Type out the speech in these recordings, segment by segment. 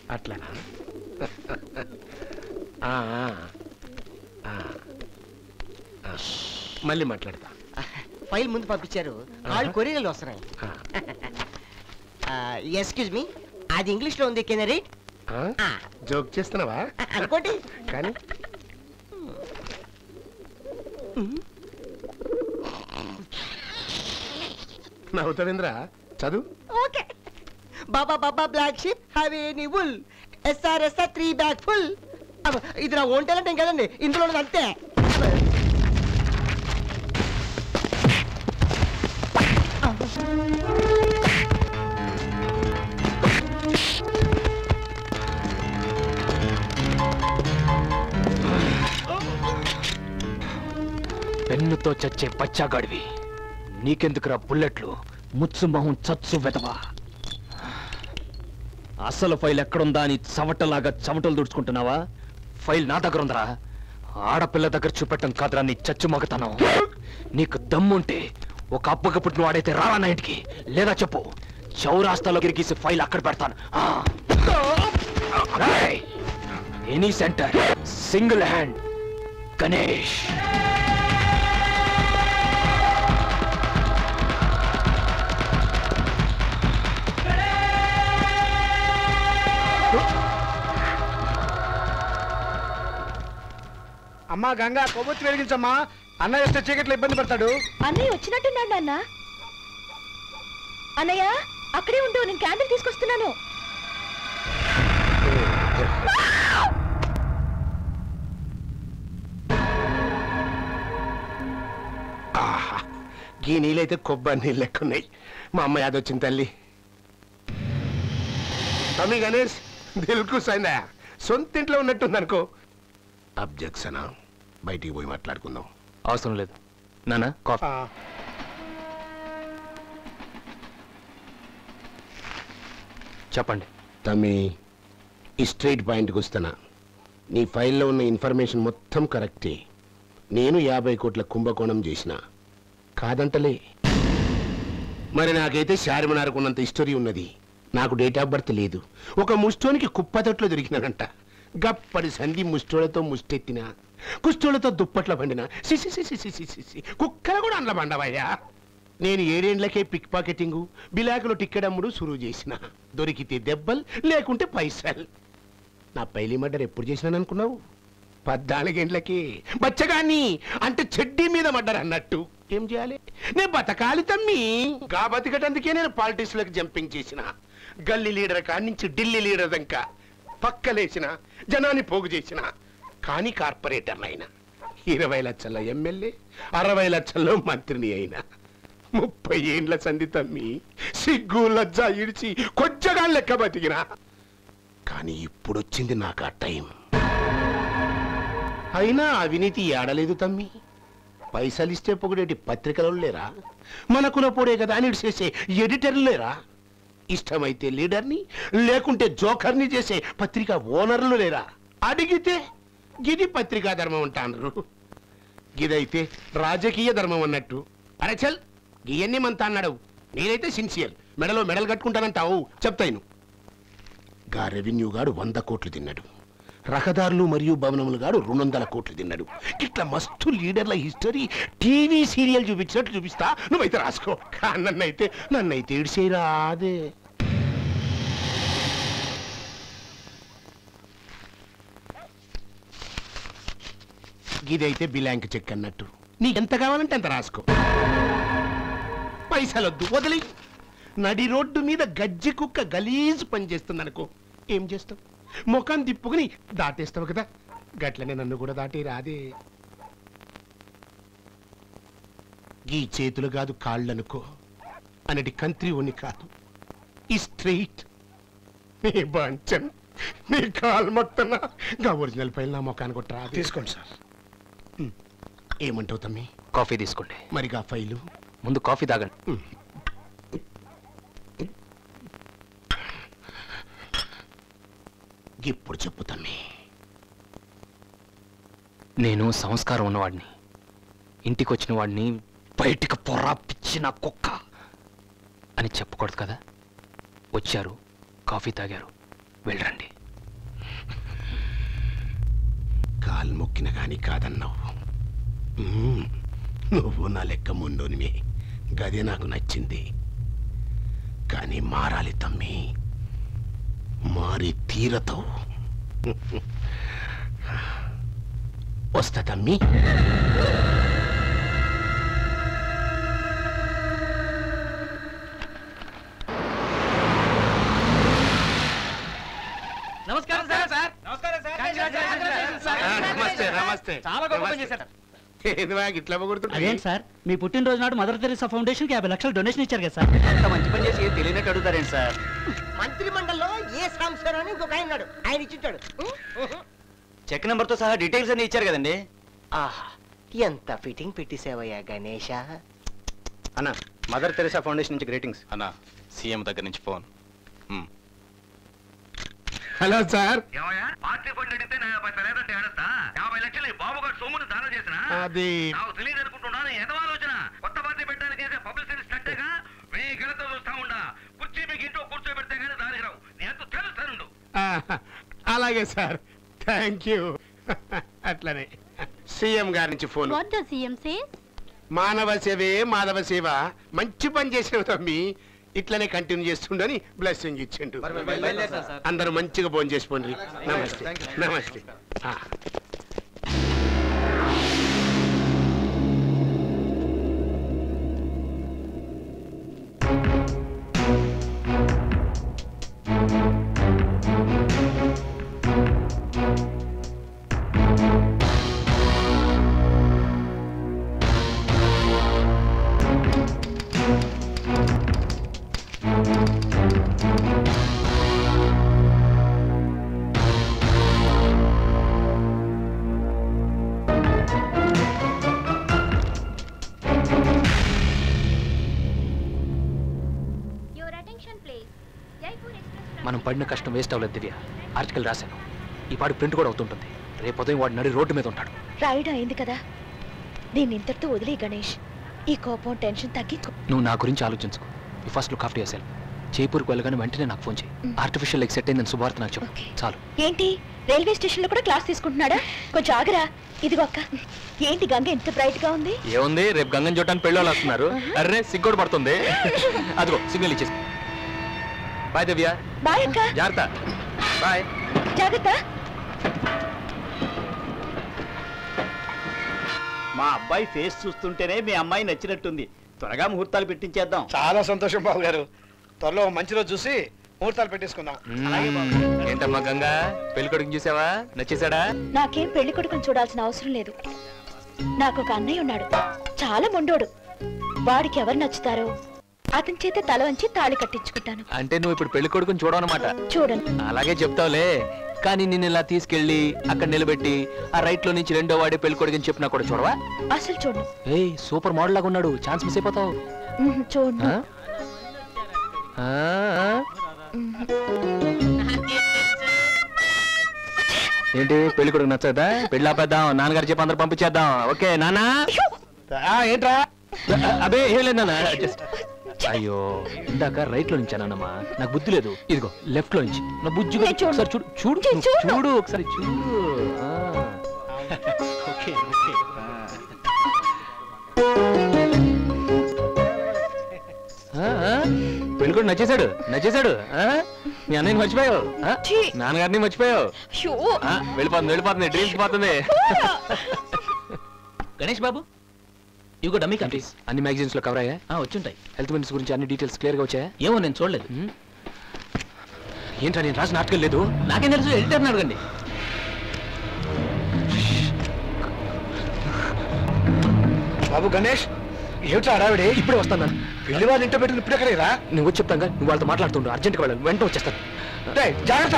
అట్లనా ఆ, ఆ, ఆ, ఆ. మళ్ళీ మాట్లాడతా ఫైల్ ముందు పంపించారు వాళ్ళు కొరియర్లు వస్తున్నాయి ఆ, ఎక్స్క్యూజ్ మీ అది ఇంగ్లీష్లో ఉంది కెన్ రీడ్ ఆ? జోక్ చేస్తున్నావా అనుకోండి కానీ నవ్వుతావేంద్రా చదువు okay baa baa black sheep have any wool yes sir yes sir three bag full ఇది నా ఓన్ టాలెంట్ ఏం కదండి ఇందులో ఉన్నది అంతే పెన్నుతో చచ్చే పచ్చాగాడివి నీకెందుకురా బుల్లెట్లు ముచ్చు మొహం చచ్చు వెదవా అసలు ఫైల్ ఎక్కడుందా అని చవటలాగా చెమటలు దుడుచుకుంటున్నావా ఫైల్ నా దగ్గర ఉందరా ఆడపిల్ల దగ్గర చూపెట్టం కాదురా నీ చచ్చు మగతనం నీకు దమ్ముంటే ఒక అబ్బక పుట్టిన వాడైతే రారా నా ఇంటికి లేదా చెప్పు చౌరాస్తాలో గిరిగీసి ఫైల్ అక్కడ పెడతాను any center single hand Ganesh అమ్మా గంగా కొవ్వొత్తి వెలిగించమ్మా అన్నయ్య వస్తే చీకట్లో ఇబ్బంది పడతాడు అన్నయ్య వచ్చినట్టున్నాడు నాన్న అన్నయ్య అక్కడే ఉండు నేను క్యాండిల్ తీసుకొస్తున్నాను ఆహా గీ నీళ్ళైతే కొబ్బరి నీళ్ళు లెక్కున్నాయి మా అమ్మ యాదొచ్చింది తల్లి తమ్మి గణేష్ దిల్కు సైందా సొంత ఇంట్లో ఉన్నట్టుంది అనుకో అబ్జెక్షనా బయటికి పోయి మాట్లాడుకుందాం అవసరం లేదు నానా కాఫీ చెప్పండి తమ్మి ఈ స్ట్రైట్ పాయింట్కి వస్తున్నా నీ ఫైల్లో ఉన్న ఇన్ఫర్మేషన్ మొత్తం కరెక్టే నేను యాభై కోట్ల కుంభకోణం చేసిన కాదంటలే మరి నాకైతే శారమనారకున్నంత హిస్టరీ ఉన్నది నాకు డేట్ ఆఫ్ బర్త్ లేదు ఒక ముష్టోనికి కుప్పతొట్లో దొరికినానంట గప్పటి సంధి ముష్టోళ్ళతో ముష్టెత్తిన కుష్టోళ్ళతో దుప్పట్ల పండిన సిసి సిసి సిసి సిసి కుక్కలు కూడా అండ్ల పండవయ్యా నేను ఏడేండ్లకే పిక్ పాకెటింగు బిలాకులో టిక్కెడమ్ముడు సురువు చేసిన దొరికితే దెబ్బలు లేకుంటే పైసలు నా పైలి మర్డర్ ఎప్పుడు చేసినాను అనుకున్నావు పద్నాలుగేండ్లకి బచ్చగాన్ని అంటే చెడ్డీ మీద మర్డర్ అన్నట్టు ఏం చేయాలి నేను బతకాలి తమ్మి గా బతికటందుకే నేను పాలిటిక్స్ లోకి జంపింగ్ చేసిన గల్లీ లీడర్ కాడి నుంచి ఢిల్లీ లీడర్ దాకా పక్కలేసిన జనాన్ని పోగు చేసిన కానీ కార్పొరేటర్ అయినా ఇరవై లక్షల ఎమ్మెల్యే అరవై లక్షల్లో మంత్రిని అయినా ముప్పై ఏండ్ల సంధి తమ్మి సిగ్గు లజ్జ ఇడిచి కొజ్జగా లెక్క బతికినా కానీ ఇప్పుడొచ్చింది నాకు ఆ టైం అయినా అవినీతి ఏడలేదు తమ్మి పైసలు ఇస్తే పొగిడేటి పత్రికలు లేరా మన కులపోడే కదా అని చేసే ఎడిటర్లు లేరా ఇష్టమైతే లీడర్ని లేకుంటే జోకర్ని చేసే పత్రిక ఓనర్లు లేరా అడిగితే గిది పత్రికా ధర్మం అంటారు గిదైతే రాజకీయ ధర్మం అన్నట్టు అరే చల్ గియన్ని మంత అన్నాడు నేనైతే సిన్సియర్ మెడలో మెడలు కట్టుకుంటానంటావు చెప్తాను గా రెవెన్యూ గాడు వంద కోట్లు తిన్నాడు రహదారులు మరియు భవనములు గాడు రెండు వందల కోట్లు తిన్నాడు ఇట్లా మస్తు లీడర్ల హిస్టరీ టీవీ సీరియల్ చూపించినట్టు చూపిస్తా నువ్వైతే రాసుకో కానీ నన్నైతే నన్నైతే ఇడిసేరా అదే ఇదైతే బిలాంక్ చెక్ అన్నట్టు నీకెంత కావాలంటే అంత రాసుకో పైసలొద్దు వదిలి నడి రోడ్డు మీద గజ్జి కుక్క గలీజు పని చేస్తుంది అనుకో ఏం చేస్తావు ముఖం తిప్పుకుని దాటేస్తావు కదా గట్లనే నన్ను కూడా దాటి రాదే ఈ చేతులు కాదు కాళ్ళు అనుకో అనటి కంత్రి ఉని కాదు ఈ స్ట్రైట్ నీ బంచన్ నీ కాలు మొత్తన్నా గా ఒరిజినల్ పైన నా ముఖాన్ని కొట్టరా తీసుకోండి సార్ ఏమంటావు తమ్మి కాఫీ తీసుకోండి మరిగా ఫైలు ముందు కాఫీ తాగండి ఇప్పుడు చెప్పు తమ్మి నేను సంస్కారం ఉన్నవాడిని ఇంటికి వచ్చిన వాడిని బయటికి పొర్రా పిచ్చిన కుక్క అని చెప్పకూడదు కదా వచ్చారు కాఫీ తాగారు వెళ్ళరండి కాలు మొక్కిన గాని కాదన్నావు మ్మ్. నువ్వు నా లెక్క ముండోనివే గదే నాకు నచ్చింది కానీ మారాలి తమ్మి మారి తీరతావు వస్తా తమ్మి నమస్కారం సార్ నమస్తే నమస్తే చాలా గొప్ప పని చేశారు ఏంది బాగా ఇట్లా పొగుడుతుంటే? అదేంటి సార్ మీ పుట్టినరోజు నాడు మదర్ తెరీసా ఫౌండేషన్ కి యాభై లక్షలు డొనేషన్ ఇచ్చారు కదా సార్ అంత మంచి పని చేసి తెలియనట్టు అడుగుతారేంటి సార్ మంత్రి మండలిలో ఏ సంవత్సరం అని ఇంకొక ఆయన ఉన్నాడు ఆయన ఇచ్చింటాడు చెక్ నెంబర్ తో సహా డీటెయిల్స్ అన్ని ఇచ్చారు కదండి ఆహా ఎంత ఫిట్టింగ్ పెట్టేసావయ్యా గణేష అన్న మదర్ తెరెసా ఫౌండేషన్ నుంచి గ్రేటింగ్స్ అన్న సీఎం దగ్గర నుంచి phone hmm. Hello sir party fund అడిగితే నా పైసలు లేదంటే ఏడస్తా యాభై లక్షలు ఈ బాబు గారు సొమ్మును దానం చేసిన అది నాకు తెలియదు అనుకుంటున్నాను ఏదో ఆలోచన కొత్త పార్టీ పెట్టడానికి చేసే పబ్లిసిటీ స్టంట్గా వెయ్యి గెలతో చూస్తా ఉండా కుర్చీ మీకు ఇంట్లో కూర్చోబెడితే కానీ దానికి రావు నీ అంత తెలుస్తానుండు ఆ, అలాగే సార్ థ్యాంక్ యూ అట్లనే సీఎం గారి నుంచి phone what the CM says మానవ సేవే మాధవ సేవ మంచి పని చేసిన తమ్మి ఇట్లనే కంటిన్యూ చేస్తుండని బ్లెస్సింగ్ ఇచ్చిండు అందరూ మంచిగా భోజనం చేసుకోండి నమస్తే నమస్తే ఆ. Your attention please Jaipur express మనం పడిన కష్టం వేస్ట్ అవ్వలేదు దివ్య ఆర్టికల్ రాశాను ఈ పాడు ప్రింట్ కూడా అవుతుంటుంది రేపు ఉదయం వాడు నడి రోడ్డు మీద ఉంటాడు రాయడం అయింది కదా దీన్ని ఇంతటితో వదిలే గణేష్ ఈ కోపం టెన్షన్ తగ్గించు నువ్వు నా గురించి ఆలోచించుకో ఈ ఫస్ట్ లుక్ ఆఫ్టర్ యువర్ జైపూర్కి వెళ్ళగానే వెంటనే నాకు ఫోన్ చేయి ఆర్టిఫిషియల్ లెగ్ సెట్ అయిందని శుభార్త నాకు చెప్పు Okay. చాలు ఏంటి రైల్వే స్టేషన్ లో కూడా క్లాస్ తీసుకుంటున్నాడా కొంచెం ఆగరా ఇదిగో అక్క ఏంటి గంగ ఎంత బ్రైట్ గా ఉంది ఏముంది రేపు గంగం చూడటానికి పెళ్ళి వాళ్ళు వస్తున్నారు అర్రే సిగ్గోడు పడుతుంది అదిగో సిగ్నల్ ఇచ్చేసి బాయ్ దివ్య బాయ్ అక్క జాగ్రత్త బాయ్ జాగ్రత్త మా అబ్బాయి ఫేస్ చూస్తుంటేనే మీ అమ్మాయి నచ్చినట్టుంది త్వరగా ముహూర్తాలు పెట్టించేద్దాం చాలా సంతోషం బాబు గారు త్వరలో ఓ మంచి రోజు చూసి ముహూర్తాలు పెట్టేసుకుందాం ఏంటమ్మా గంగా పెళ్లి కొడుకు చూసావా నచ్చేసాడా నాకేం పెళ్లి కొడుకుని చూడాల్సిన అవసరం లేదు నాకు ఒక అన్నయ్య ఉన్నాడు చాలా మొండోడు వాడికి ఎవరు నచ్చుతారో అతని చేత తల వంచి తాళి కట్టించుకుంటాను అంటే నువ్వు ఇప్పుడు పెళ్లి కొడుకుని చూడవన్నమాట చూడను అలాగే చెప్తావులే కానీ నిన్ను ఇలా తీసుకెళ్ళి అక్కడ నిలబెట్టి ఆ రైట్ లో నుంచి రెండో వాడే పెళ్లి కొడుకుని చెప్పినా కూడా చూడవా అసలు చూడను ఏయ్ సూపర్ మోడల్ లాగా ఉన్నాడు ఛాన్స్ మిస్ అయిపోతావు ఉహు, చూడను ఆ? ఆ, ఆ? ఏంటి పెళ్లి కొడుకు నచ్చదా పెళ్లి ఆపేద్దాం నాన్నగారు చెప్పి అందరు పంపించేద్దాం ఓకే నానా ఆ, ఏంట్రా అబే ఏం లేదు నాన్న జస్ట్ అయ్యో ఇందాక రైట్ లో నుంచి అన్నానమ్మా నాకు బుద్ధి లేదు ఇదిగో లెఫ్ట్ లో నుంచి నా బుజ్జి నేను చూడను. ఒకసారి చూడు చూడు నేను చూడను. చూడు ఒకసారి చూడు ఆ. ఓకే ఓకే ఆ, ఆ? పెళ్లి కూడా నచ్చేశాడు నచ్చేశాడు ఆ? మీ అన్నయ్యని మర్చిపోయావు ఆ? ఛీ. నాన్నగారిని మర్చిపోయావు అయ్యో, ఆ, వెళ్ళిపోతుంది వెళ్ళిపోతుంది డ్రీమ్స్ పోతుంది గణేష్ బాబు ఇవి డమ్మీ ఏంటి? కంట్రీస్ అన్ని మ్యాగజైన్స్ లో కవర్ అయ్యా వచ్చుంటాయి హెల్త్ మినిట్స్ గురించి అన్ని డీటెయిల్స్ క్లియర్ గా వచ్చాయా ఏమో నేను చూడలేదు హ్మ్? ఏంట్రా నేను రాసిన ఆర్టికల్ లేదు నాకేం తెలుసు ఎడిటర్ అడగండి బాబు గణేష్ ఏమిట్రా అడావిడి ఇప్పుడే వస్తాను నాన్న. పెళ్లి వాళ్ళు ఇంట్లో పెట్టుకుని ఇప్పుడు ఎక్కడేరా నువ్వు వచ్చి చెప్తాను కదా, నువ్వు వాళ్ళతో మాట్లాడుతుండు అర్జెంట్గా వెళ్ళాలి వెంటనే వచ్చేస్తాను డేయ్, జాగ్రత్త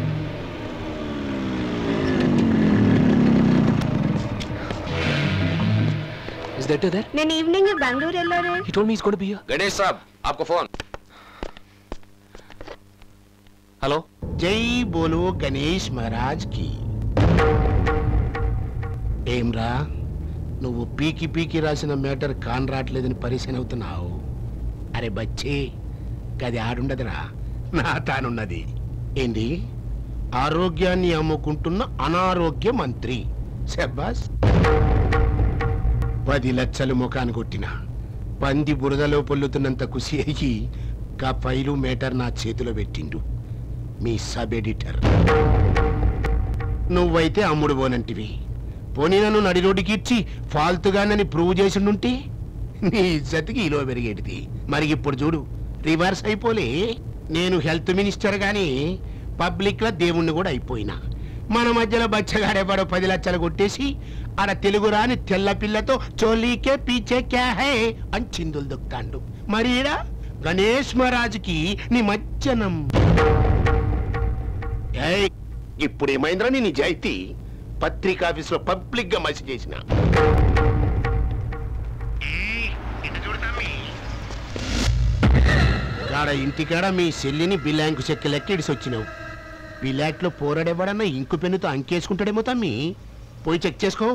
ఇస్ దట్ దేర్ నేను ఈవినింగ్ బెంగళూరు వెళ్ళాను he told me is going to be here Ganesh sahab आपको फोन హలో జై బోలో గణేష్ మహారాజ్ కి ఏమ్రా నువ్వు పీకి పీకి రాసిన మ్యాటర్ కాన్ రావట్లేదని పరిశీలన అవుతున్నావు అరే బచ్చే గది ఆడుండదురా నా తానున్నది ఏంది ఆరోగ్యాన్ని అమ్ముకుంటున్న అనారోగ్య మంత్రి శబ్బాస్ పది లక్షలు ముఖాన్ని కొట్టిన పంది బురదలో పొల్లుతున్నంత కుసి అయ్యి గా ఫైలు మేటర్ నా చేతిలో పెట్టిండు మీ సబ్ ఎడిటర్ నువ్వైతే అమ్ముడు పోనంటివి పోనీ నన్ను నడి రోడ్డుకి ఇచ్చి ఫాల్తుగానని ప్రూవ్ చేసిండుంటే నీ ఇజ్జతికి ఇలో పెరిగేటిది మరి ఇప్పుడు చూడు రివర్స్ అయిపోలే నేను హెల్త్ మినిస్టర్ గాని పబ్లిక్ లో దేవుణ్ణి కూడా అయిపోయినా మన మధ్యలో బచ్చగాడేవాడో పది లక్షలు కొట్టేసి ఆడ తెలుగు రాని తెల్ల పిల్లతో చోలీకే పీచే క్యా హై అని చిందులు దొక్కుతాండు మరి ఈడ గణేష్ మహారాజుకి నీ మజ్జనం ఏయ్, ఇప్పుడు ఏమైందిరా నీ నిజాయితీ పత్రికా ఆఫీసులో పబ్లిక్ గా మసి చేసిన కాడ ఇంటికాడ మీ చెల్లిని బిల్లాంకు చెక్క లెక్క ఇడిసొచ్చినావు బిల్లాట్లో పోరాడేవాడన్నా ఇంకు పెన్నుతో అంకేసుకుంటాడేమో తమ్మి పోయి చెక్ చేసుకో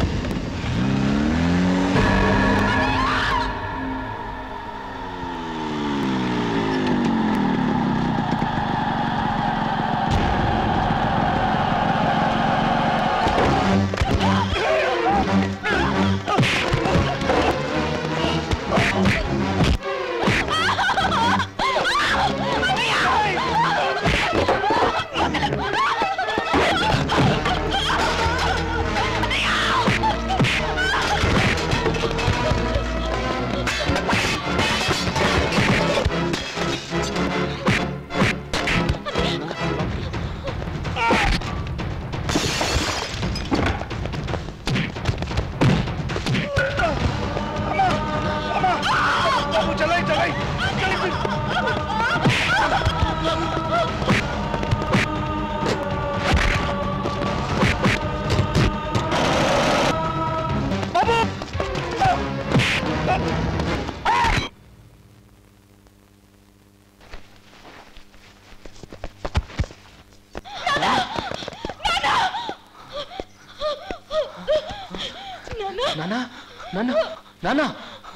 నానా నానా నానా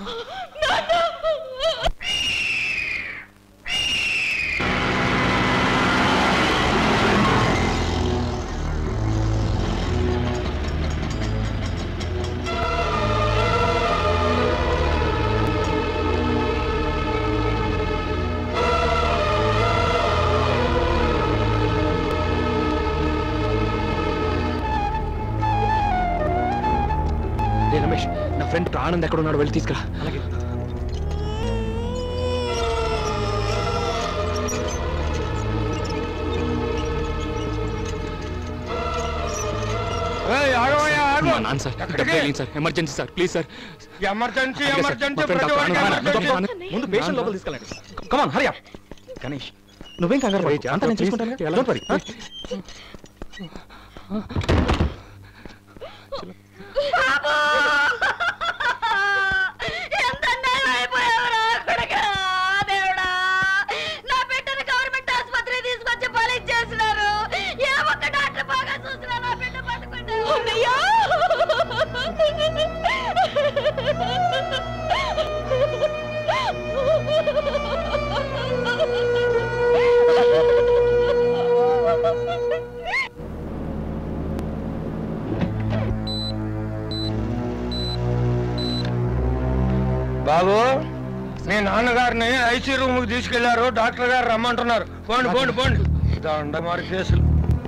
రే రమేష్ నా ఫ్రెండ్ ఆనంద్ ఎక్కడ ఉన్నాడు వెళ్ళి తీసుకురా అలాగే ఏయ్, ఆగవయ్యా, ఆగు. మా నాన్న సార్ ఎక్కడికి? డబ్బు వేయండి sir emergency sir please sir emergency అలాగే సార్. ఎమర్జెన్సీ మా ఫ్రెండ్ ప్రతి డాక్టర్ వాడికి ఆనంద్ ఎమర్జెన్సీ. డాక్టర్ ఆనంద్ ముందు పేషెంట్ లోపల తీసుకెళ్ళండి కమాన్ హరి అప్ గణేష్ నువ్వేం కంగారు పడకు. అంతా నేను చూసుకుంటాను ఎలా? Don't worry, huh? ఎంత అన్యాయం అయిపోయావురా కొడుకా, దేవుడా. నా బిడ్డను గవర్నమెంట్ ఆసుపత్రికి తీసుకొచ్చి పోలీస్ చేసినారు ఏ ఒక్క డాక్టర్ బాగా చూసినా నా బిడ్డ పట్టుకుంటా బాబు మీ నాన్నగారిని ఐసీ రూమ్ కి తీసుకెళ్లారు డాక్టర్ గారు రమ్మంటున్నారు పోండి పోండి పోండి దండమారి కేసులు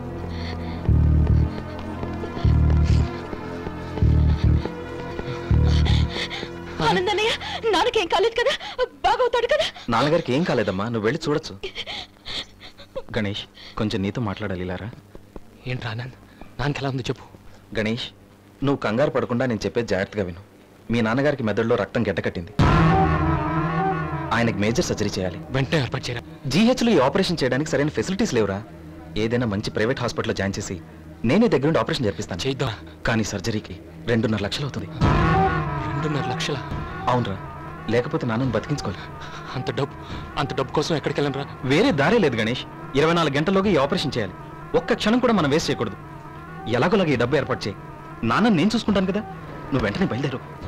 ఆనందన్నయ్య నాన్నకేం కాలేదు కదా బాగవుతాడు కదా నాన్నగారికి ఏం కాలేదమ్మా నువ్వు వెళ్ళి చూడొచ్చు గణేష్ కొంచెం నీతో మాట్లాడాలి ఇలారా ఏంట్రా ఆనంద్ నాన్నకి ఎలా ఉంది చెప్పు గణేష్ నువ్వు కంగారు పడకుండా నేను చెప్పేది జాగ్రత్తగా విను మీ నాన్నగారికి మెదడులో రక్తం గడ్డకట్టింది ఆయనకి మేజర్ సర్జరీ చేయాలి వెంటనే ఏర్పాటు చేయరా జీహెచ్లో ఈ ఆపరేషన్ చేయడానికి సరైన ఫెసిలిటీస్ లేవురా ఏదైనా మంచి ప్రైవేట్ హాస్పిటల్లో జాయిన్ చేసి నేనే దగ్గరుండి ఆపరేషన్ జరిపిస్తాను చేద్దాం కానీ సర్జరీకి రెండున్నర లక్షలు అవుతుంది రెండున్నర లక్షల అవునరా లేకపోతే నాన్నని బతికించుకోవాలి అంత డబ్బు అంత డబ్బు కోసం ఎక్కడికి వెళ్ళను వేరే దారే లేదు గణేష్ ఇరవై నాలుగు గంటల్లోగా ఈ ఆపరేషన్ చేయాలి ఒక్క క్షణం కూడా మనం వేస్ట్ చేయకూడదు ఎలాగోలాగా ఈ డబ్బు ఏర్పాటు చేయి నాన్న నేను చూసుకుంటాను కదా నువ్వు వెంటనే బయలుదేరు